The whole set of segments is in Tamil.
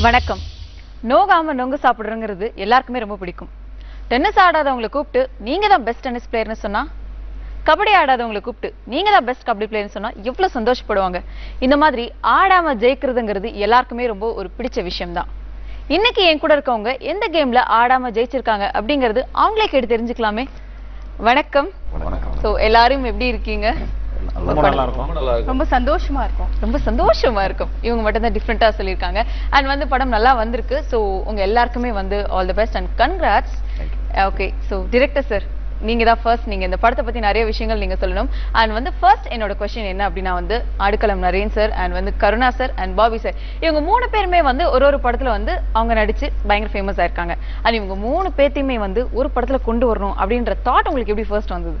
வணக்கம் நோகாம நொங்கு சாப்பிடுறங்கிறது எல்லாருக்குமே ரொம்ப பிடிக்கும் டென்னிஸ் ஆடாதவங்களை கூப்பிட்டு நீங்க தான் பெஸ்ட் டென்னிஸ் பிளேயர்னு சொன்னா கபடி ஆடாதவங்களை கூப்பிட்டு நீங்க தான் பெஸ்ட் கபடி பிளேயர்னு சொன்னா எவ்வளவு சந்தோஷப்படுவாங்க இந்த மாதிரி ஆடாம ஜெயிக்கிறதுங்கிறது எல்லாருக்குமே ரொம்ப ஒரு பிடிச்ச விஷயம் தான் இன்னைக்கு என் கூட இருக்கவங்க எந்த கேம்ல ஆடாம ஜெயிச்சிருக்காங்க அப்படிங்கிறது அவங்களே கேட்டு தெரிஞ்சுக்கலாமே வணக்கம் வணக்கம் சோ எல்லாரும் எப்படி இருக்கீங்க ரொம்ப நல்லா இருக்கும் ரொம்ப சந்தோஷமா இருக்கும் ரொம்ப சந்தோஷமா இருக்கும் இவங்க மட்டும் தான் டிஃப்ரெண்டா சொல்லியிருக்காங்க அண்ட் வந்து படம் நல்லா வந்திருக்கு ஸோ உங்க எல்லாருக்குமே வந்து all the best and congrats okay so director sir நீங்க தான் ஃபர்ஸ்ட் நீங்க இந்த படத்தை பத்தி நிறைய விஷயங்கள் நீங்க சொல்லணும் அண்ட் வந்து ஃபர்ஸ்ட் என்னோட கொஸ்டின் என்ன அப்படின்னா வந்து ஆடுகளம் நரேன் சார் அண்ட் வந்து Karuna sir and Bobby sir இவங்க மூணு பேருமே வந்து ஒரு ஒரு படத்துல வந்து அவங்க நடிச்சு பயங்கர ஃபேமஸ் ஆயிருக்காங்க அண்ட் இவங்க மூணு பேர்த்தையுமே வந்து ஒரு படத்துல கொண்டு வரணும் அப்படின்ற தாட் உங்களுக்கு எப்படி ஃபர்ஸ்ட் வந்தது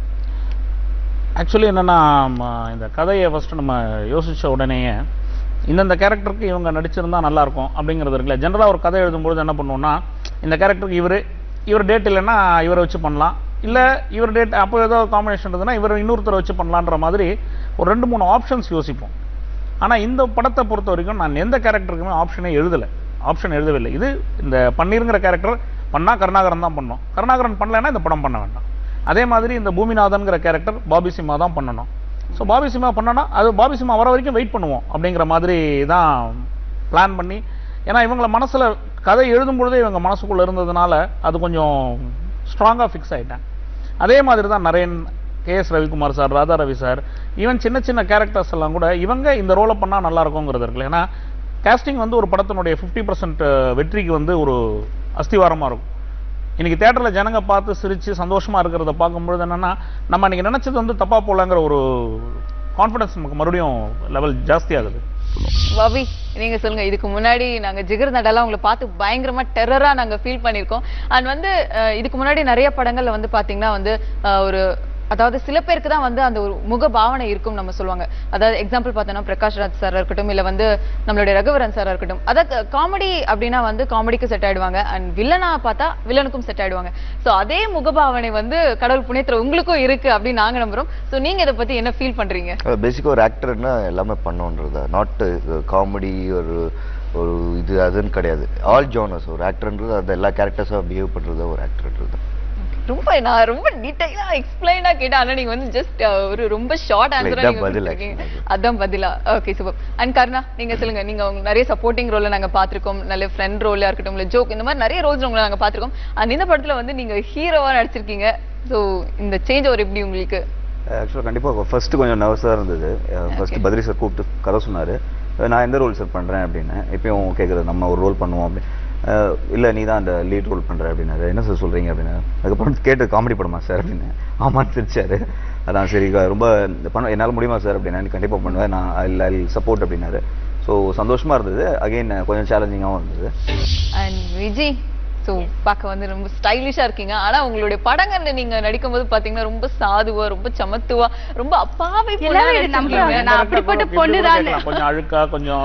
ஆக்சுவலி என்னன்னா ம, இந்த கதையை ஃபர்ஸ்ட் நம்ம யோசிச்ச உடனேயே இந்தந்த கேரக்டருக்கு இவங்க நடிச்சிருந்தா நல்லா இருக்கும் அப்படிங்கிறது இருக்குல்ல ஜென்ரலாக ஒரு கதை எழுதும்போது என்ன பண்ணுவோம்னா இந்த கேரக்டருக்கு இவர் இவர் டேட் இல்லைன்னா இவரை வச்சு பண்ணலாம் இல்லை இவர் டேட் அப்போ ஏதோ காம்பினேஷன் இருந்ததுன்னா இவர் இன்னொருத்தரை வச்சு பண்ணலான்ற மாதிரி ஒரு ரெண்டு மூணு ஆப்ஷன்ஸ் யோசிப்போம் ஆனால் இந்த படத்தை பொறுத்த வரைக்கும் நான் எந்த கேரக்டருக்குமே ஆப்ஷனே எழுதலை ஆப்ஷன் எழுதவில்லை இது இந்த பன்னீருங்கிற கேரக்டர் பண்ணால் கருணாகரன் தான் பண்ணோம் கருணாகரன் பண்ணலைன்னா இந்த படம் பண்ண வேண்டாம் அதே மாதிரி இந்த பூமிநாதன்கிற கேரக்டர் பாபி சிம்மா தான் பண்ணணும் ஸோ பாபி சிம்மா பண்ணனா அது பாபி சிம்மா வர வரைக்கும் வெயிட் பண்ணுவோம் அப்படிங்கிற மாதிரி தான் பிளான் பண்ணி ஏன்னா இவங்கள மனசில் கதை எழுதும் பொழுதே இவங்க மனசுக்குள்ளே இருந்ததுனால அது கொஞ்சம் ஸ்ட்ராங்காக ஃபிக்ஸ் ஆயிட்டேன் அதே மாதிரி தான் Naren K S Ravikumar sir Radha Ravi sir even சின்ன சின்ன கேரக்டர்ஸ் எல்லாம் கூட இவங்க இந்த ரோலை பண்ணால் நல்லா இருக்குங்கிறது இருக்குல்ல ஏன்னா கேஸ்டிங் வந்து ஒரு படத்தினுடைய ஃபிஃப்டி பர்சன்ட் வெற்றிக்கு வந்து ஒரு அஸ்திவாரமாக இருக்கும் இன்னைக்கு தேட்டரில் ஜனங்க பார்த்து சிரிச்சு சந்தோஷமா இருக்கிறத பார்க்கும்பொழுது என்னன்னா நம்ம அன்னைக்கு நினைச்சது வந்து தப்பா போலங்கிற ஒரு கான்ஃபிடன்ஸ் நமக்கு மறுபடியும் லெவல் ஜாஸ்தி ஆகுது பாபி நீங்க சொல்லுங்க இதுக்கு முன்னாடி நாங்க ஜிகர் நடலாம் உங்களை பார்த்து பயங்கரமா டெரரா நாங்க ஃபீல் பண்ணிருக்கோம் அண்ட் வந்து அஹ், இதுக்கு முன்னாடி நிறைய படங்கள்ல வந்து பாத்தீங்கன்னா வந்து அஹ், ஒரு அதாவது சில பேருக்கு தான் வந்து அந்த ஒரு முக பாவனை இருக்கும் நம்ம சொல்லுவாங்க அதாவது எக்ஸாம்பிள் பார்த்தோம்னா பிரகாஷ் ராஜ் சார் இருக்கட்டும் இல்ல வந்து நம்மளுடைய ரகுவரன் சார் இருக்கட்டும் அதாவது காமெடி அப்படின்னா வந்து காமெடிக்கு செட் ஆயிடுவாங்க அண்ட் வில்லனா பார்த்தா வில்லனுக்கும் செட் ஆயிடுவாங்க சோ அதே முகபாவனை வந்து கடவுள் புண்ணியத்துல உங்களுக்கும் இருக்கு அப்படின்னு நாங்க நம்புறோம் சோ நீங்க இதை பத்தி என்ன ஃபீல் பண்றீங்க பேசிக்காக ஒரு ஆக்டர்னா எல்லாமே பண்ணோன்றது நாட் காமெடி ஒரு ஒரு இது அதுன்னு கிடையாது ஆல் ஜானர்ஸ் ஒரு ஆக்டர்ன்றது அந்த எல்லா கேரக்டர்ஸாக பிஹேவ் பண்ணுறது ஒரு ஆக்டர்ன்றது ரொம்ப நான் ரொம்ப டீடைலா எக்ஸ்பிளைனா கேட்டேன் ஆனா நீங்க வந்து ஜஸ்ட் ஒரு ரொம்ப ஷார்ட் ஆன்சரா இதான் நீங்க பதில் கொடுத்திருக்கீங்க. actually. அதான் பதிலா ஓகே சூப்பர் அண்ட் கருணா நீங்க சொல்லுங்க நீங்க உங்க நிறைய சப்போர்ட்டிங் ரோல்ல நாங்க பாத்திருக்கோம் நல்ல ஃப்ரெண்ட் ரோலா இருக்கட்டும் இல்ல ஜோக் இந்த மாதிரி நிறைய ரோல்ஸ் உங்களை நாங்க பாத்திருக்கோம் அண்ட் இந்த படத்துல வந்து நீங்க ஹீரோவா நடிச்சிருக்கீங்க சோ இந்த சேஞ்ச் ஒரு எப்படி உங்களுக்கு ஆக்சுவலாக கண்டிப்பாக ஃபர்ஸ்ட் கொஞ்சம் நர்வஸாக இருந்தது ஃபர்ஸ்ட் Okay. பத்ரி சார் கூப்பிட்டு கதை சொன்னார் நான் எந்த ரோல் சார் பண்ணுறேன் அப்படின்னு எப்பயும் கேட்குறது நம்ம ஒரு ரோல் பண்ணுவோம் அப்படி இல்லை நீ தான் அந்த லீட் ரோல் பண்ணுற அப்படின்னாரு என்ன சார் சொல்கிறீங்க அப்படின்னு அதுக்கப்புறம் கேட்டு காமெடி படமா சார் அப்படின்னு ஆமான்னு சிரிச்சாரு அதான் சரி க- ரொம்ப இந்த பண்ண என்னால் முடியுமா சார் அப்படின்னா நீ கண்டிப்பாக பண்ணுவேன் நான் ஐ ஐ சப்போர்ட் அப்படின்னாரு ஸோ சந்தோஷமாக இருந்தது அகைன் கொஞ்சம் சேலஞ்சிங்காகவும் இருந்தது அண்ட் விஜய் சோ பார்க்க வந்து ரொம்ப ஸ்டைலிஷா இருக்கீங்க ஆனா உங்களுடைய படங்கள்ல நீங்க நடிக்கும்போது பாத்தீங்கன்னா ரொம்ப சாதுவா ரொம்ப சமத்துவா ரொம்ப அப்பாவை பொண்ணா எல்லாரும் இதை நம்புறாங்க. நடிச்சிருக்கீங்க. நான் அப்படிப்பட்ட இப்படி கூட பொண்ணுதானே. கேட்கலாம். கொஞ்சம் அழுக்கா கொஞ்சம்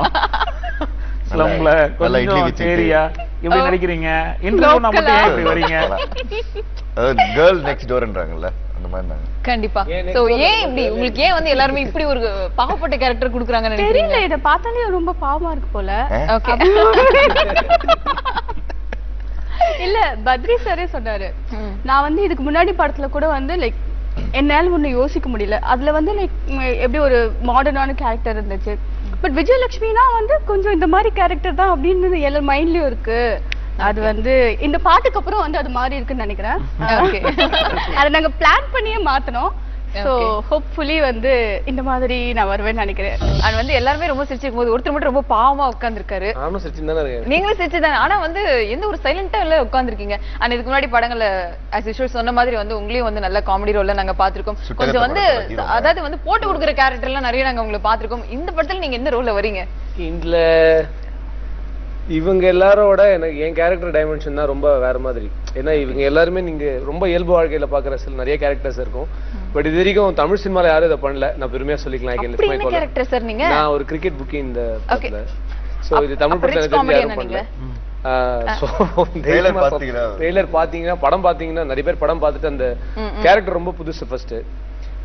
ஸ்லம்ல நல்லா இட்லி கொஞ்சம் வச்சுட்டு. சேரியா இப்படி ஓ. நடிக்கிறீங்க இன்டர்வியூ நான் மட்டும் ஏன் இப்படி வரீங்க கேர்ள் நெக்ஸ்ட் டோர்ன்றாங்கல்ல அந்த மாதிரி நாங்கள் கண்டிப்பா சோ ஏன் இப்படி உங்களுக்கு ஏன் வந்து எல்லாருமே இப்படி ஒரு பாவப்பட்ட கேரக்டர் குடுக்குறாங்கன்னு நினைக்கிறீங்க தெரியல இத பார்த்தாலே ரொம்ப பாவமா இருக்கு போல ஓகே இல்ல பத்ரி சாரே சொன்னாரு நான் வந்து இதுக்கு முன்னாடி படத்துல கூட வந்து லைக் என்னால ஒண்ணு யோசிக்க முடியல அதுல வந்து லைக் எப்படி ஒரு மாடர்னான கேரக்டர் இருந்துச்சு பட் விஜயலட்சுமினா வந்து கொஞ்சம் இந்த மாதிரி கேரக்டர் தான் அப்படின்னு எல்லா மைண்ட்லயும் இருக்கு அது வந்து இந்த பாட்டுக்கு அப்புறம் வந்து அது மாறி இருக்குன்னு நினைக்கிறேன் Okay. அதை நாங்க பிளான் பண்ணியே மாத்தனோம் சோ Okay. ஹோப்ஃபுல்லி வந்து இந்த மாதிரி நான் வருவேன்னு நினைக்கிறேன் அது வந்து எல்லாருமே ரொம்ப சிரிச்சிருக்கும் போது ஒருத்தர் மட்டும் ரொம்ப பாவமா உட்கார்ந்திருக்காரு நானும் சிரிச்சுன்னு தானே இருக்கேன் நீங்களும் சிரிச்சுதானே ஆனா வந்து எந்த ஒரு சைலண்டா இல்ல உட்கார்ந்திருக்கீங்க ஆனா இதுக்கு முன்னாடி படங்கள்ல as usual சொன்ன மாதிரி வந்து உங்களையும் வந்து நல்ல காமெடி ரோல்ல நாங்க பாத்திருக்கோம் சுட்டகத்தை கொஞ்சம் வந்து படத்துல hero. அதாவது வந்து போட்டு கொடுக்குற கேரக்டர் எல்லாம் நிறைய நாங்க உங்களை பாத்திருக்கோம் இந்த படத்துல நீங்க எந்த ரோல்ல வரீங்க இதுல இவங்க எல்லாரோட எனக்கு என் கேரக்டர் டைமென்ஷன் தான் ரொம்ப வேற மாதிரி ஏன்னா இவங்க எல்லாருமே நீங்க ரொம்ப இயல்பு வாழ்க்கையில பாக்குற சில நிறைய கேரக்டர்ஸ் இருக்கும் பட் இது வரைக்கும் தமிழ் சினிமால யாரும் இதை பண்ணல நான் பெருமையா சொல்லிக்கலாம் I can lift அப்படி my என்ன collar. கேரக்டர் சார் நீங்க நான் ஒரு கிரிக்கெட் புக்கி இந்த Okay. படத்துல சோ இது தமிழ் அப்ப படத்துல rich எனக்கு தெரிஞ்சு யாரும் comedian பண்ணல நீங்க? ஸோ Trailer பாத்தீங்களா? ட்ரெய்லர் பாத்தீங்கன்னா படம் பாத்தீங்கன்னா நிறைய பேர் படம் பார்த்துட்டு அந்த ம், ம். கேரக்டர் ரொம்ப புதுசு ஃபர்ஸ்ட்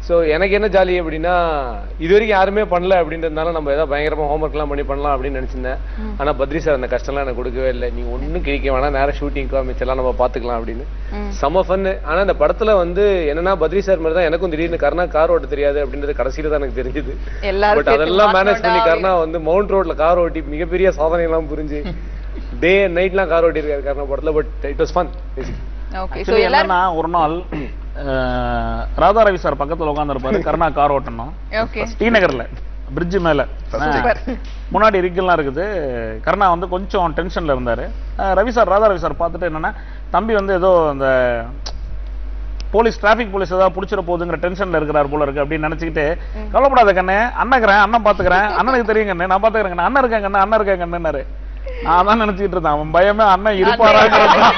ஸோ எனக்கு என்ன ஜாலி அப்படின்னா இது வரைக்கும் யாருமே பண்ணல அப்படின்றதுனால நம்ம ஏதாவது பயங்கரமா ஹோம்ஒர்க்லாம் பண்ணி பண்ணலாம் அப்படின்னு நினைச்சிருந்தேன் ஆனா பத்ரி சார் அந்த கஷ்டம்லாம் எனக்கு கொடுக்கவே இல்லை நீ ஒன்றும் கிழிக்க வேணாம் நேரம் ஷூட்டிங்க்கோ மிச்சம்லாம் நம்ம பார்த்துக்கலாம் அப்படின்னு செம்ம ஃபன்னு ஆனா இந்த படத்துல வந்து என்னன்னா பத்ரி சார் மாதிரி தான் எனக்கும் திடீர்னு கர்ணா கார் ஓட்ட தெரியாது அப்படின்றது கடைசியில தான் எனக்கு தெரிஞ்சது எல்லாரும் பட் சேர்த்து அதெல்லாம் மேனேஜ் பண்ணி மாட்டோம்டா கர்ணா வந்து மவுண்ட் ரோட்ல கார் ஓட்டி மிகப்பெரிய சாதனை எல்லாம் புரிஞ்சு டே நைட்லாம் கார் ஓட்டி இருக்காரு கர்ணா படத்துல but it was fun okay so Actually எல்லாரும் என்னன்னா ஒரு நாள் அஹ், ராதா ரவி சார் பக்கத்துல உட்காந்துருப்பாரு கருணா கார் ஓட்டணும் ஓகே ஸ்ரீநகர்ல பிரிட்ஜ் மேல Super. முன்னாடி ரிக்கெல்லாம் இருக்குது கருணா வந்து கொஞ்சம் டென்ஷன்ல இருந்தாரு அஹ், ரவி சார் ராதா ரவி சார் பார்த்துட்டு என்னன்னா தம்பி வந்து ஏதோ அந்த போலீஸ் டிராஃபிக் போலீஸ் ஏதாவது பிடிச்சிட போகுதுங்கிற டென்ஷன்ல இருக்கிறார் போல இருக்கு அப்படின்னு நினைச்சுக்கிட்டு கவலைப்படாத கண்ணு அண்ணக்கிறேன் அண்ணன் பாத்துக்கிறேன் அண்ணனுக்கு தெரியும் கண்ணு நான் பாத்துக்கிறேன் கண்ணு அண்ணன் இருக்கேன் கண்ணு அண்ணன் இருக்கேன் கண்ணுன்னாரு நான் தான் நினைச்சுக்கிட்டு இருந்தேன் அவன் பயமே அண்ணன் இருப்பாராங்கிறது தான்.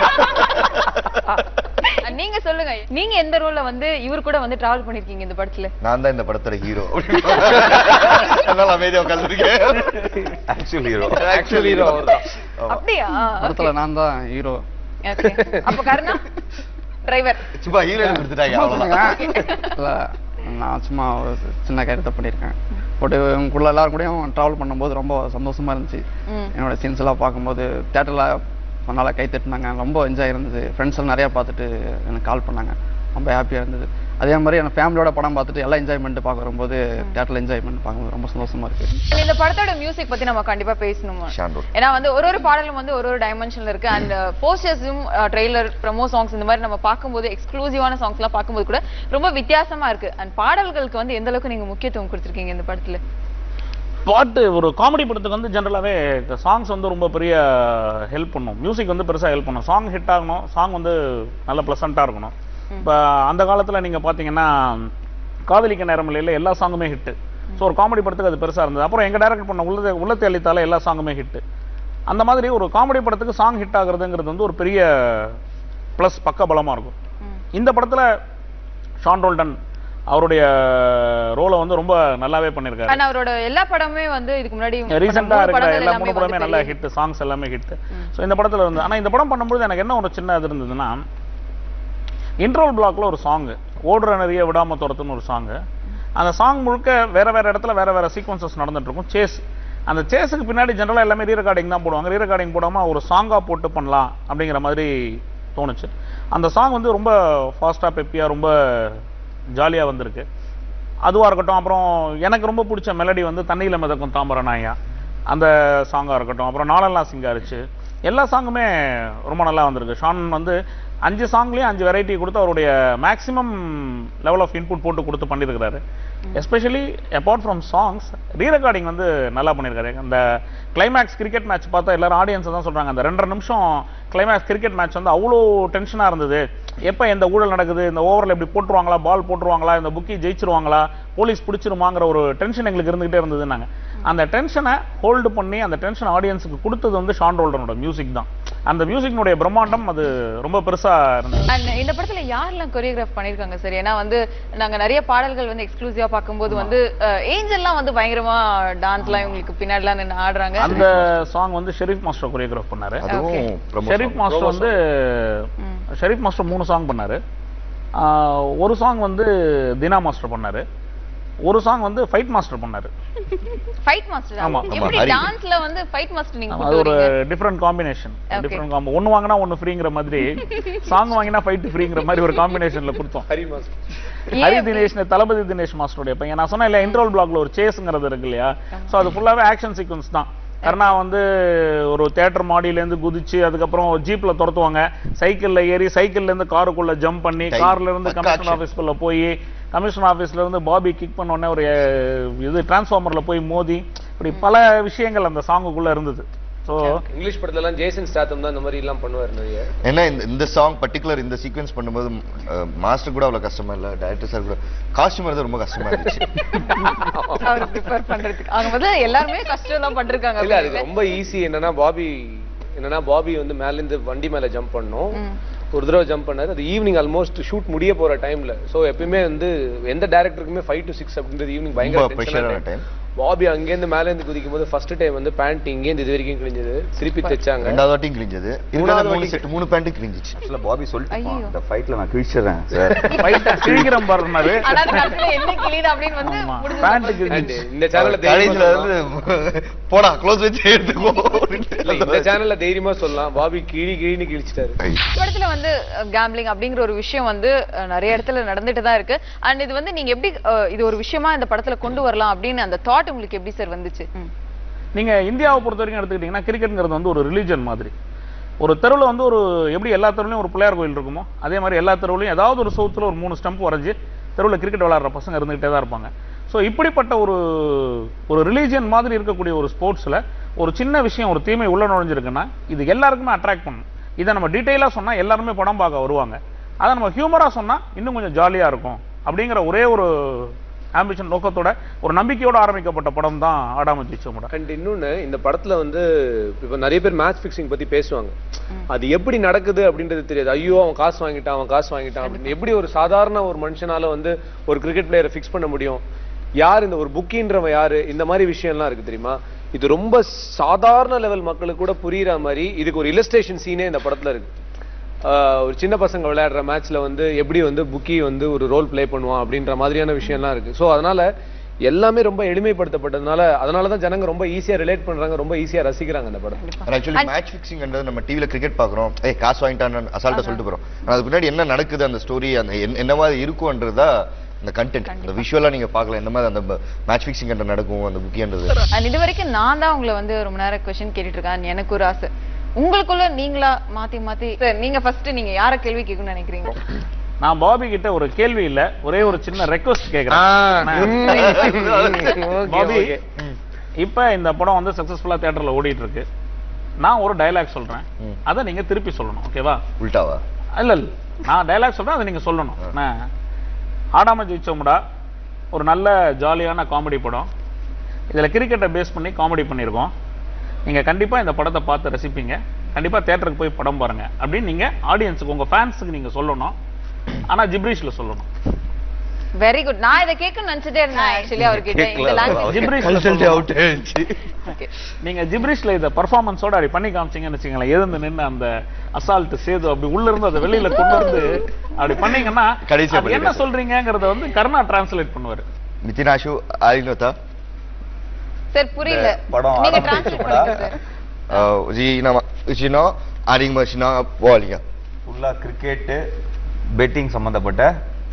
அஹ் நீங்க சொல்லுங்க நீங்க எந்த ரோல்ல வந்து இவர் கூட வந்து டிராவல் பண்ணிருக்கீங்க இந்த படத்துல நான் தான் இந்த படத்தோட ஹீரோ அதனால அமைதியா உட்காந்துருக்கேன் ஆக்சுவல் ஹீரோ ஆக்சுவலி ஹீரோ அவர்தான் அப்படியா படத்துல நான் தான் ஹீரோ ஓகே அப்ப கருணா டிரைவர் சும்மா ஹீரோ கொடுத்துட்டாங்க அவ்வளவுதான் இல்ல நான் சும்மா ஒரு சின்ன காரியத்தை பண்ணியிருக்கேன் பட் உங்களுக்குள்ள எல்லாரும் கூடயும் ட்ராவல் பண்ணும்போது ரொம்ப சந்தோஷமா இருந்துச்சு ம். என்னோட சீன்ஸ் எல்லாம் பார்க்கும்போது தேட்டரில் நல்லா கை தட்டினாங்க ரொம்ப என்ஜாய் இருந்தது ஃப்ரெண்ட்ஸ் எல்லாம் நிறையா பார்த்துட்டு எனக்கு கால் பண்ணாங்க ரொம்ப ஹாப்பியாக இருந்தது அதே மாதிரி என் ஃபேமிலியோட படம் பார்த்துட்டு எல்லாம் என்ஜாய் பண்ணிட்டு பார்க்க வரும்போது தேட்டரில் என்ஜாய் பண்ணி பார்க்கும்போது ரொம்ப சந்தோஷமா இருக்கு இந்த படத்தோட மியூசிக் பத்தி நம்ம கண்டிப்பா பேசணும் ஷாண்டோர் ஏன்னா வந்து ஒரு ஒரு பாடலும் வந்து ஒரு ஒரு டைமென்ஷன்ல இருக்கு அண்ட் போஸ்டர்ஸும் ட்ரெய்லர் ப்ரமோ சாங்ஸ் இந்த மாதிரி நம்ம பார்க்கும்போது எக்ஸ்க்ளூசிவான சாங்ஸ் எல்லாம் பார்க்கும்போது கூட ரொம்ப வித்தியாசமா இருக்கு அண்ட் பாடல்களுக்கு வந்து எந்த அளவுக்கு நீங்க முக்கியத்துவம் கொடுத்திருக்கீங்க இந்த படத்துல பாட்டு ஒரு காமெடி படத்துக்கு வந்து ஜென்ரலாகவே சாங்ஸ் வந்து ரொம்ப பெரிய ஹெல்ப் பண்ணும் மியூசிக் வந்து பெருசாக ஹெல்ப் பண்ணும் சாங் ஹிட் ஆகணும் சாங் வந்து நல்ல ப்ளசண்ட்டாக இருக்கணும் இப்போ அந்த காலத்தில் நீங்கள் பார்த்தீங்கன்னா காதலிக்க நேரமில்லையில் எல்லா சாங்குமே ஹிட்டு ஸோ ஒரு காமெடி படத்துக்கு அது பெருசாக இருந்தது அப்புறம் எங்கள் டேரக்ட் பண்ண உள்ளத்தை உள்ளத்தை அளித்தால எல்லா சாங்குமே ஹிட்டு அந்த மாதிரி ஒரு காமெடி படத்துக்கு சாங் ஹிட் ஆகுறதுங்கிறது வந்து ஒரு பெரிய ப்ளஸ் பக்க பலமாக இருக்கும் இந்த படத்தில் ஷான் ரோல்டன் அவருடைய ரோலை வந்து ரொம்ப நல்லாவே பண்ணியிருக்காரு அண்ட் அவரோட எல்லா படமுமே வந்து இதுக்கு முன்னாடி ரீசெண்டா மூணு இருக்கிற படங்கள் எல்லா எல்லாமே மூணு படமே வந்து நல்ல பெரிய ஹிட் சாங்ஸ் எல்லாமே ஹிட் ஸோ இந்த படத்துல இருந்து ஆனா இந்த படம் பண்ணும்போது எனக்கு என்ன ஒரு சின்ன இது இருந்ததுன்னா இன்ட்ரோல் பிளாக்ல ஒரு சாங் ஓடுற நிறைய விடாம துரத்துன்னு ஒரு சாங் அந்த சாங் முழுக்க வேற வேற இடத்துல வேற வேற சீக்வன்சஸ் நடந்துட்டு இருக்கும் சேஸ் அந்த சேஸுக்கு பின்னாடி ஜென்ரலா எல்லாமே ரீ ரெக்கார்டிங் தான் போடுவாங்க ரீ ரெக்கார்டிங் போடாம ஒரு சாங்கா போட்டு பண்ணலாம் அப்படிங்கிற மாதிரி தோணுச்சு அந்த சாங் வந்து ரொம்ப ஃபாஸ்டா பெப்பியா ரொம்ப ஜாலியா வந்திருக்கு அதுவா இருக்கட்டும் அப்புறம் எனக்கு ரொம்ப பிடிச்ச மெலடி வந்து தண்ணியில மிதக்கும் தாமரை நாயா அந்த சாங்கா இருக்கட்டும் அப்புறம் நாளெல்லாம் சிங்காரிச்சு எல்லா சாங்குமே ரொம்ப நல்லா வந்திருக்கு ஷான் வந்து அஞ்சு சாங்லேயும் அஞ்சு வெரைட்டி கொடுத்து அவருடைய மேக்ஸிமம் லெவல் ஆஃப் இன்புட் போட்டு கொடுத்து பண்ணியிருக்கிறாரு especially apart from songs re recording வந்து நல்லா பண்ணியிருக்காரு அந்த கிளைமேக்ஸ் கிரிக்கெட் மேட்ச் பார்த்தா எல்லாரும் ஆடியன்ஸ் தான் சொல்றாங்க அந்த ரெண்டரை நிமிஷம் கிளைமேக்ஸ் கிரிக்கெட் மேட்ச் வந்து அவ்வளோ டென்ஷனாக இருந்தது எப்போ இந்த ஊழல் நடக்குது இந்த ஓவரில் இப்படி போட்டுருவாங்களா பால் போட்டுருவாங்களா இந்த புக்கி ஜெயிச்சிருவாங்களா போலீஸ் பிடிச்சிருமாங்கிற ஒரு டென்ஷன் எங்களுக்கு இருந்துகிட்டே இருந்ததுன்னாங்க அந்த டென்ஷனை ஹோல்டு பண்ணி அந்த டென்ஷன் ஆடியன்ஸுக்கு கொடுத்தது வந்து ஷான் ரோல்டனோட மியூசிக் தான் அந்த மியூசிக்னுடைய பிரம்மாண்டம் அது ரொம்ப பெருசா இருந்தது அண்ட் இந்த படத்துல யாரெல்லாம் கொரியோகிராஃப் பண்ணிருக்காங்க சார் ஏன்னா வந்து நாங்க நிறைய பாடல்கள் வந்து எக்ஸ்க்ளூசிவா பார்க்கும்போது வந்து ஏஞ்சல்லாம் வந்து பயங்கரமா டான்ஸ்லாம் இவங்களுக்கு பின்னாடிலாம் நின்று ஆடுறாங்க அந்த சாங் வந்து ஷெரீப் மாஸ்டர் கொரியோகிராஃப் பண்ணாரு அதுவும் promo ஷெரீப் song. மாஸ்டர் வந்து ஷெரீப் மாஸ்டர் மூணு சாங் பண்ணாரு ஆஹ் ஒரு சாங் வந்து தினா மாஸ்டர் பண்ணாரு ஒரு சாங் வந்து ஃபைட் மாஸ்டர் பண்ணாரு ஃபைட் மாஸ்டர் ஆமா, ஆமா, எப்படி ஹரி. டான்ஸ்ல வந்து ஃபைட் மாஸ்டர் நீங்க அது கூட்டு ஒரு வரீங்க different combination Okay. Different combo ஒன்னு வாங்கினா ஒன்னு ஃப்ரீங்கிற மாதிரி சாங் வாங்கினா ஃபைட் ஃப்ரீங்கிற மாதிரி ஒரு காம்பினேஷன்ல கொடுத்தோம் ஹரி மாஸ்டர் ஏன் ஹரி அப்படி? தினேஷ் தளபதி தினேஷ் மாஸ்டருடைய பையன் நான் சொன்னேன் இல்லையா இன்ட்ரோல் பிளாக்ல ஒரு சேஸ்ங்கிறது இருக்கு இல்லையா சோ அது ஃபுல்லாவே ஆக்ஷன் சீக்வன்ஸ் தான் கர்ணா வந்து ஒரு தியேட்டர் மாடியில இருந்து குதிச்சு அதுக்கப்புறம் ஜீப்ல துரத்துவாங்க சைக்கிள்ல ஏறி சைக்கிள்ல இருந்து காருக்குள்ள ஜம்ப் பண்ணி Time. கார்ல இருந்து பக்கா கமிஷனர் action. ஆபீஸ்க்குள்ள போய் கமிஷனர் ஆபீஸ்ல இருந்து பாபி கிக் பண்ண உடனே ஒரு அஹ், இது டிரான்ஸ்ஃபார்மர்ல போய் மோதி இப்படி பல விஷயங்கள் அந்த சாங்குக்குள்ள இருந்தது சோ இங்கிலீஷ் படத்துல எல்லாம் ஜேசன் ஸ்டாத்தம் தான் இந்த மாதிரி எல்லாம் பண்ணுவார் நிறைய ஏன்னா இந்த இந்த சாங் பர்டிகுலர் இந்த சீக்வென்ஸ் பண்ணும்போது மாஸ்டர் கூட அவ்வளவு கஷ்டமா இல்ல டைரக்டர் சார் கூட காஸ்டியூமர் தான் ரொம்ப கஷ்டமா இருந்துச்சு அவர் ப்ரிப்பேர் பண்றதுக்கு அவங்க வந்து எல்லாருமே கஷ்டம் எல்லாம் பண்றாங்க இல்ல அதுக்கு ரொம்ப ஈஸி என்னன்னா பாபி என்னன்னா பாபி வந்து மேல இருந்து வண்டி மேல ஜம்ப் பண்ணோம் ஒரு தடவை ஜம்ப் பண்ணாரு அது ஈவினிங் ஆல்மோஸ்ட் ஷூட் முடிய போற டைம்ல சோ எப்பயுமே வந்து எந்த டேரக்டருக்குமே ஃபைவ் டு சிக்ஸ் அப்படின்றது ஈவினிங் பயங்கர ரொம்ப pressure ஆன டென்ஷன் time. பாபி அங்கேருந்து மேலேருந்து குதிக்கும் போது ஃபர்ஸ்ட் டைம் வந்து பேண்ட் இங்கேருந்து இது வரைக்கும் கிழிஞ்சது திருப்பி தைச்சாங்க ரெண்டாவது வாட்டியும் கிழிஞ்சது மூணாவது மூணாவது மூணு வாட்டி செட் மூணு பேண்ட்டு கிழிஞ்சிச்சு ஆக்சுவலா பாபி சொல்லிட்டு ஐயோ. இந்த ஃபைட்ல நான் கிழிச்சிடுறேன் சார் ஃபைட்டை கிழிக்கிறோம் பாருனாரு ஆனா அது கடைசியில என்ன கிளியுது அப்படின்னு வந்து ஆமா முடிஞ்சது. பேண்ட்டுக்கு And இந்த சேனல்ல கடைசியில தைரியமா வந்து போடா க்ளோஸ் வச்சு எடுத்துக்கோ இல்ல, இந்த சேனல்ல தைரியமா சொல்லலாம் பாபி கிழி கிழின்னு கிழிச்சிட்டாரு படத்துல வந்து கேம்லிங் அப்படிங்கிற ஒரு விஷயம் வந்து அஹ், நிறைய இடத்துல நடந்துட்டு தான் இருக்கு அண்ட் இது வந்து நீங்க எப்படி அஹ், இது ஒரு விஷயமா இந்த படத்துல கொண்டு வரலாம் அப்படின்னு அந்த தாட் உங்களுக்கு எப்படி சார் வந்துச்சு ம். நீங்க இந்தியாவை பொறுத்த வரைக்கும் எடுத்துக்கிட்டீங்கன்னா கிரிக்கெட்ங்கிறது வந்து ஒரு ரிலீஜன் மாதிரி ஒரு தெருவில் வந்து ஒரு எப்படி எல்லா தெருவுலையும் ஒரு பிள்ளையார் கோயில் இருக்குமோ அதே மாதிரி எல்லா தெருவுலையும் ஏதாவது ஒரு சவுத்தில் ஒரு மூணு ஸ்டம்ப் வரைஞ்சி தெருவில் கிரிக்கெட் விளையாடுற பசங்க இருந்துகிட்டே தான் இருப்பாங்க ஸோ இப்படிப்பட்ட ஒரு ஒரு ரிலீஜியன் மாதிரி இருக்கக்கூடிய ஒரு ஸ்போர்ட்ஸில் ஒரு சின்ன விஷயம் ஒரு தீமை உள்ள நுழைஞ்சிருக்குன்னா இது எல்லாருக்குமே அட்ராக்ட் பண்ணும் இதை நம்ம டீட்டெயிலாக சொன்னால் எல்லாருமே படம் பார்க்க வருவாங்க அதை நம்ம ஹியூமராக சொன்னால் இன்னும் கொஞ்சம் ஜாலியாக இருக்கும் அப்படிங்கிற ஒரே ஒரு ஆம்பிஷன் நோக்கத்தோட ஒரு நம்பிக்கையோட ஆரம்பிக்கப்பட்ட படம் தான் ஆடாம ஜெயிச்சோமோட அண்ட் இன்னொன்னு இந்த படத்துல வந்து இப்ப நிறைய பேர் மேட்ச் ஃபிக்ஸிங் பத்தி பேசுவாங்க அது எப்படி நடக்குது அப்படின்றது தெரியாது ஐயோ அவன் காசு வாங்கிட்டான் அவன் காசு வாங்கிட்டான் அப்படின்னு எப்படி ஒரு சாதாரண ஒரு மனுஷனால வந்து ஒரு கிரிக்கெட் பிளேயரை ஃபிக்ஸ் பண்ண முடியும் யார் இந்த ஒரு புக்கின்றவன் யாரு இந்த மாதிரி விஷயம்லாம் இருக்கு தெரியுமா இது ரொம்ப சாதாரண லெவல் மக்களுக்கு கூட புரியுற மாதிரி இதுக்கு ஒரு இல்லஸ்ட்ரேஷன் சீனே இந்த படத்துல இருக்கு ஆஹ் ஒரு சின்ன பசங்க விளையாடுற மேட்ச்ல வந்து எப்படி வந்து புக்கி வந்து ஒரு ரோல் ப்ளே பண்ணுவான் அப்படின்ற மாதிரியான விஷயம்லாம் இருக்கு ஸோ அதனால எல்லாமே ரொம்ப எளிமைப்படுத்தப்பட்டதுனால அதனால தான் ஜனங்க ரொம்ப ஈஸியா ரிலேட் பண்றாங்க ரொம்ப ஈஸியா ரசிக்கிறாங்க அந்த படம் ஆக்சுவலி மேட்ச் ஃபிக்ஸிங்ன்றது நம்ம டிவில கிரிக்கெட் பார்க்குறோம் ஏய் காசு வாங்கிட்டான்னு அசால்ட்டா சொல்லிட்டு போறோம் ஆனா அதுக்கு பின்னாடி என்ன நடக்குது அந்த ஸ்டோரி அந்த என்ன- என்ன மாதிரி இருக்கும்ன்றதா இந்த கண்டென்ட் அந்த விஷுவலா நீங்க பார்க்கலாம் இந்த மாதிரி அந்த மேட்ச் ஃபிக்ஸிங் நடக்கும் அந்த புக்கின்றது அண்ட் இது வரைக்கும் நான் தான் உங்களை வந்து ரொம்ப நேரம் கொஸ்டின் கேட்டுட்டு இருக்கேன் And எனக்கு ஒரு ஆசை உங்களுக்குள்ள நீங்களா மாத்தி மாத்தி சார் நீங்க ஃபர்ஸ்ட் நீங்க யார கேள்வி கேட்கணும்னு நினைக்கிறீங்க நான் பாபி கிட்ட ஒரு கேள்வி இல்ல ஒரே ஒரு சின்ன ரெக்வஸ்ட் கேக்குறேன் பாபி இப்ப இந்த படம் வந்து சக்சஸ்ஃபுல்லா தியேட்டர்ல ஓடிட்டு இருக்கு நான் ஒரு டயலாக் சொல்றேன் ம். அதை நீங்க திருப்பி சொல்லணும் ஓகேவா உல்டாவா இல்ல இல்ல நான் டயலாக் சொல்றேன் அதை நீங்க சொல்லணும் என்ன? ஆடாம ஜெயிச்சோம்டா ஒரு நல்ல ஜாலியான காமெடி படம் இதுல கிரிக்கெட்டை பேஸ் பண்ணி காமெடி பண்ணியிருக்கோம் நீங்க கண்டிப்பா இந்த படத்தை பார்த்து ரசிப்பீங்க கண்டிப்பா தியேட்டருக்கு போய் படம் பாருங்க அப்படின்னு நீங்க ஆடியன்ஸுக்கு உங்க ஃபேன்ஸுக்கு நீங்க சொல்லணும் ஆனா ஜிப்ரீஷ்ல சொல்லணும் வெரி குட் நான் இதை கேட்கணும்னு நினைச்சிட்டே இருந்தேன் ஆக்சுவலி அவர்கிட்ட இந்த லாங்குவேஜ் ஜிப்ரீஷ்ல கன்சல்ட் சொல்லணும். அவுட் ஆயிடுச்சு ஓகே நீங்க ஜிப்ரீஷ்ல இத பர்ஃபார்மன்ஸோட அப்படி பண்ணி காமிச்சீங்கன்னு வச்சுங்களேன் எழுந்து நின்னு அந்த அசால்ட் சேது அப்படி உள்ள இருந்து அதை வெளியில கொண்டு வந்து அப்படி பண்ணீங்கன்னா கடைசியா அது என்ன பண்ணிடுறேன். சொல்றீங்கங்கறத வந்து கருணா டிரான்ஸ்லேட் பண்ணுவாரு நிதினாஷு ஆயினோதா சார் புரியல படம் நீங்க ஆரம்பிச்சு டிரான்ஸ்லேட் போடா. பண்ணுங்க சார் ஜீனா உச்சினோ ஆரிங் மச்சினா வாலியா ஃபுல்லா கிரிக்கெட்டு பெட்டிங் சம்பந்தப்பட்ட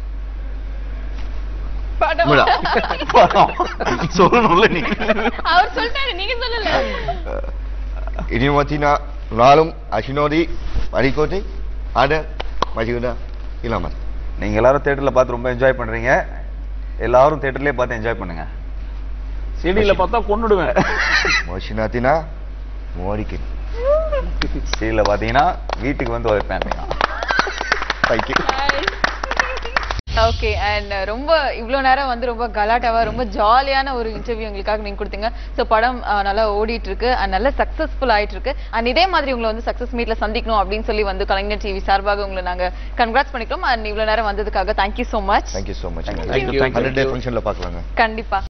முலா படம் சொல்லணும்ல நீ அவர் சொல்லிட்டாரு நீங்க சொல்லல இனிமத்தினா நாளும் அஷினோதி மணிக்கோட்டை ஆட மஜிகுடா இல்லாமல் நீங்க எல்லாரும் தியேட்டர்ல பார்த்து ரொம்ப என்ஜாய் பண்றீங்க எல்லாரும் தியேட்டர்லயே பார்த்து என்ஜாய் பண்ணுங்க சிடியில பார்த்தா கொன்னுடுவேன் மோஷினாத்தினா மோடிக்கு சீரியல்ல பாத்தீங்கன்னா வீட்டுக்கு வந்து வைப்பேன் பைக்கு ஓகே அண்ட் ரொம்ப இவ்வளவு நேரம் வந்து ரொம்ப கலாட்டாவா ரொம்ப ஜாலியான ஒரு இன்டர்வியூ எங்களுக்காக நீங்க கொடுத்தீங்க ஸோ படம் அஹ், நல்லா ஓடிட்டு இருக்கு அண்ட் நல்ல சக்சஸ்ஃபுல் ஆயிட்டு இருக்கு அண்ட் இதே மாதிரி உங்களை வந்து சக்சஸ் மீட்ல சந்திக்கணும் அப்படின்னு சொல்லி வந்து கலைஞர் டிவி சார்பாக உங்களை நாங்க கன்கிராட்ஸ் பண்ணிக்கிறோம் அண்ட் இவ்வளவு நேரம் வந்ததுக்காக thank you so much thank you so much Thank you. Thank you. Hundred day ஃபங்க்ஷனில் பார்க்கலாங்க கண்டிப்பா